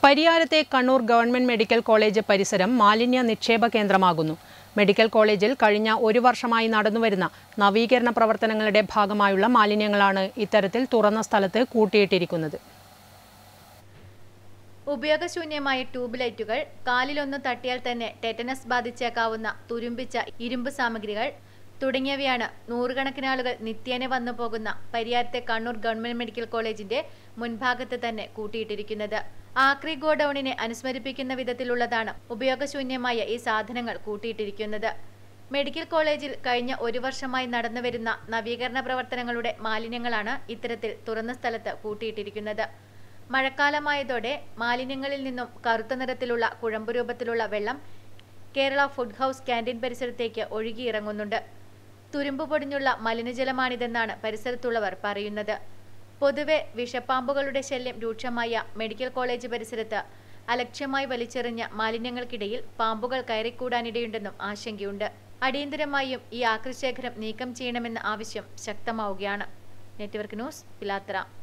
പരിയാരത്തെ Kannur government medical college പരിസരം മാലിന്യ നിക്ഷേപ കേന്ദ്രമാകുന്നു മെഡിക്കൽ കോളേജിൽ കഴിഞ്ഞ ഒരു വർഷമായി നടന്നുവരുന്ന നവീകരണ പ്രവർത്തനങ്ങളുടെ ഭാഗമായുള്ള മാലിന്യങ്ങളാണ് ഇത്തരത്തിൽ തുറന്ന സ്ഥലത്ത് കൂട്ടിയിട്ടിരിക്കുന്നത് ഉപയോഗശൂന്യമായ ട്യൂബ് ലൈറ്റുകൾ കാലിലൊന്ന് തട്ടിയാൽ തന്നെ ടെറ്റനസ് ബാധിച്ചേക്കാവുന്ന തുരുമ്പിച്ച ഇരുമ്പ് സാമഗ്രികൾ തുടങ്ങിയവയാണ് നൂറുകണക്കിന് ആളുകൾ നിത്യേന വന്നു പോകുന്ന പരിയാരത്തെ കണ്ണൂർ ഗവൺമെന്റ് മെഡിക്കൽ കോളേജിന്റെ മുൻഭാഗത്ത് തന്നെ കൂട്ടിയിട്ടിരിക്കുന്നത് ആക്രി ഗോഡൌണിനെ അനുസ്മരിപ്പിക്കുന്ന വിധത്തിലുള്ളതാണ് ഉപയോഗശൂന്യമായ ഈ സാധനങ്ങൾ കൂട്ടിയിട്ടിരിക്കുന്നത് മെഡിക്കൽ കോളേജിൽ കഴിഞ്ഞ ഒരു വർഷമായി നടന്നുവരുന്ന നവീകരണ പ്രവർത്തനങ്ങളുടെ മാലിന്യങ്ങളാണ് ഇത്തരത്തിൽ തുറന്ന സ്ഥലത്ത് കൂട്ടിയിട്ടിരിക്കുന്നത് മഴക്കാലമായതോടെ മാലിന്യങ്ങളിൽ നിന്നും കറുത്ത നിറത്തിലുള്ള കുഴമ്പ് രൂപത്തിലുള്ള വെള്ളം കേരള ഫുഡ് ഹൗസ് ക്യാൻറ്റീൻ പരിസരത്തേക്ക് ഒഴുകിയിറങ്ങുന്നുണ്ട് തുരുമ്പ് പൊടിഞ്ഞുള്ള മലിനജലമാണിതെന്നാണ് പരിസരത്തുള്ളവർ പറയുന്നത് പൊതുവെ വിഷപ്പാമ്പുകളുടെ ശല്യം രൂക്ഷമായ മെഡിക്കൽ കോളേജ് പരിസരത്ത് അലക്ഷ്യമായി വലിച്ചെറിഞ്ഞ മാലിന്യങ്ങൾക്കിടയിൽ പാമ്പുകൾ കയറിക്കൂടാനിടയുണ്ടെന്നും ആശങ്കയുണ്ട് അടിയന്തരമായും ഈ ആക്രിശേഖരം നീക്കം ചെയ്യണമെന്ന ആവശ്യം ശക്തമാവുകയാണ് നെറ്റ്വർക്ക് ന്യൂസ് പിലാത്തറ